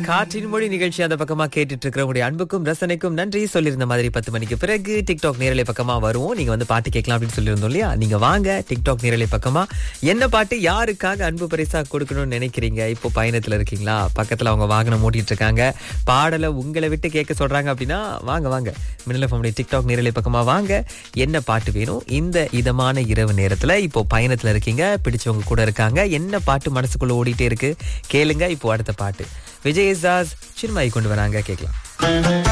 காற்றின் மொழி நிகழ்ச்சி அந்த பக்கமா கேட்டுட்டு இருக்கிறவங்களுடைய அன்புக்கும் ரசனைக்கும் நன்றி சொல்லியிருந்த மாதிரி பத்து மணிக்கு பிறகு டிக்டாக் நேரலை பக்கமா வருவோம் நீங்க வந்து பாட்டு கேட்கலாம் அப்படின்னு சொல்லியிருந்தோம் இல்லையா நீங்க வாங்க டிக்டாக் நேரலை பக்கமா என்ன பாட்டு யாருக்காக அன்பு பரிசா கொடுக்கணும்னு நினைக்கிறீங்க இப்போ பயணத்துல இருக்கீங்களா பக்கத்துல அவங்க வாகனம் ஓட்டிட்டு இருக்காங்க பாடலை உங்களை விட்டு கேட்க சொல்றாங்க அப்படின்னா வாங்க வாங்க மின்னல் ஃபேமிலி டிக்டாக் நேரலை பக்கமா வாங்க என்ன பாட்டு வேணும் இந்த இதமான இரவு நேரத்துல இப்போ பயணத்துல இருக்கீங்க பிடிச்சவங்க கூட இருக்காங்க என்ன பாட்டு மனசுக்குள்ள ஓடிட்டே இருக்கு கேளுங்க இப்போ அடுத்த பாட்டு விஜய் தாஸ் சின்மாய் கொண்டு வராங்க கேட்கலாம்